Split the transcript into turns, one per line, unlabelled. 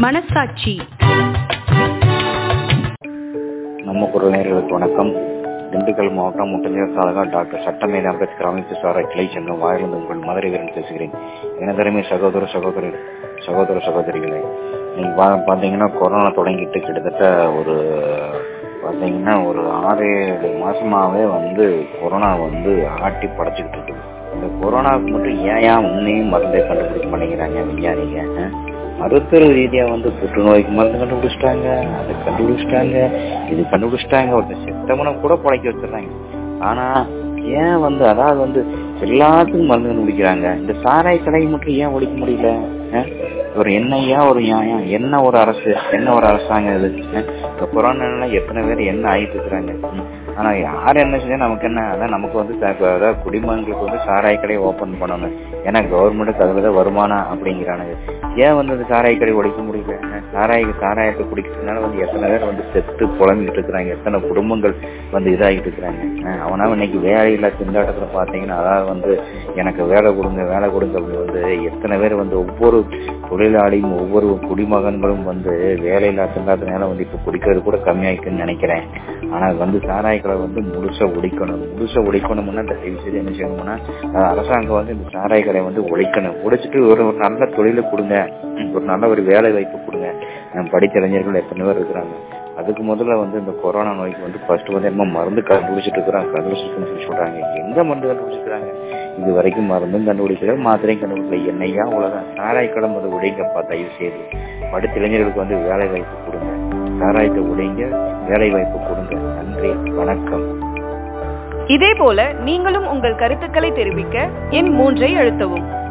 மனசாட்சி
நம்ம குரல் நேயர்களுக்கு வணக்கம் திண்டுக்கல் மாவட்டம் முட்டஞ்சல் சாதகா டாக்டர் சட்டமேத அம்பேத்கர் அமைப்பு சாரா கிளை சங்கம் வாயிலிருந்து உங்கள் மதுரை வீரன் பேசுகிறேன் எனதருமை சகோதர சகோதரி சகோதர சகோதரிகளே நீங்க பா- பாத்தீங்கன்னா கொரோனா தொடங்கிட்டு கிட்டத்தட்ட ஒரு பாத்தீங்கன்னா ஒரு ஆறு ஏழு மாசமாவே வந்து கொரோனா வந்து ஆட்டி படைச்சுக்கிட்டு இருக்குது இந்த கொரோனாவுக்கு மட்டும் ஏன் ஏன் உண்மையும் மருந்தே கண்டுபிடிக்க மாட்டேங்கிறாங்க விஞ்ஞானிங்க ஆ? மருத்துவ ரீதியா வந்து புற்றுநோய்க்கு மருந்து கண்டுபிடிச்சிட்டாங்க அதை கண்டுபிடிச்சிட்டாங்க இது கண்டுபிடிச்சிட்டாங்க ஒருத்தர் செத்தவனை கூட பிழைக்க வச்சிடுறாங்க ஆனா ஏன் வந்து அதாவது வந்து எல்லாத்துக்கும் மருந்து கண்டுபிடிக்கிறாங்க இந்த சாராய கடை மட்டும் ஏன் ஒழிக்க முடியல அஹ்? ஒரு என்னையா ஒரு நியாயம் என்ன ஒரு அரசு என்ன ஒரு அரசாங்கம் இது அஹ்? இந்த கொரோனால எத்தனை பேர் என்ன ஆயிட்டு இருக்கிறாங்க ம். ஆனா யார் என்ன செஞ்சா நமக்கு என்ன அதான் நமக்கு வந்து ச- இப்ப அதாவது குடிமகன்களுக்கு வந்து சாராய கடை ஓபன் பண்ணணும் ஏன்னா கவர்மெண்ட்டுக்கு அதுலதான் வருமானம் அப்படிங்கிறானுங்க ஏன் வந்து இந்த சாராய கடை ஒழிக்க முடியல அஹ் சாராய சாராயத்தை குடிக்கிறதுனால வந்து எத்தனை பேர் வந்து செத்து புலம்பிக்கிட்டு இருக்கிறாங்க எத்தனை குடும்பங்கள் வந்து இதாகிட்டு இருக்கிறாங்க அஹ் அவனா இன்னைக்கு வேலையில்லா திண்டாட்டத்துல பாத்தீங்கன்னா அதாவது வந்து எனக்கு வேலை கொடுங்க வேலை கொடுங்க அப்படி வந்து எத்தனை பேர் வந்து ஒவ்வொரு தொழிலாளியும் ஒவ்வொரு குடிமகன்களும் வந்து வேலையில்லா திண்டாட்டத்தினால வந்து இப்ப குடிக்கிறது கூட கம்மியாயிக்குன்னு நினைக்கிறேன் ஆனா வந்து சாராய கடை வந்து முழுசா ஒழிக்கணும் முழுசா ஒழிக்கணும்னா தயவு செய்து என்ன செய்யணும்னா அஹ் அரசாங்கம் வந்து இந்த சாராய கடை வந்து ஒழிக்கணும் ஒழிச்சிட்டு ஒரு ஒரு நல்ல தொழிலை கொடுங்க ம், ஒரு நல்ல ஒரு வேலை வாய்ப்பு கொடுங்க அஹ் படித்த இளைஞர்கள் எத்தனை பேர் இருக்கிறாங்க அதுக்கு முதல்ல வந்து இந்த கொரோனா நோய்க்கு வந்து ஃபர்ஸ்ட் வந்து என்ன மருந்து கண்டுபிடிச்சிட்டு இருக்கிறாங்க கண்டுபிடிச்சிருக்குன்னு சொல்லி சொல்றாங்க எங்க மருந்து கண்டுபிடிச்சிருக்காங்க இது வரைக்கும் மருந்தும் கண்டுபிடிக்கல மாத்திரையும் கண்டுபிடிக்கல என்னையா உலகம் சாராய கடை வந்து உடைங்கப்பா தயவு செய்து படித்த இளைஞர்களுக்கு வந்து வேலை வாய்ப்பு கொடுங்க சாராயத்தை உடைங்க வேலை வாய்ப்பு கொடுங்க நன்றி வணக்கம்
இதே போல நீங்களும் உங்கள் கருத்துக்களை தெரிவிக்க எண் மூன்றை அழுத்தவும்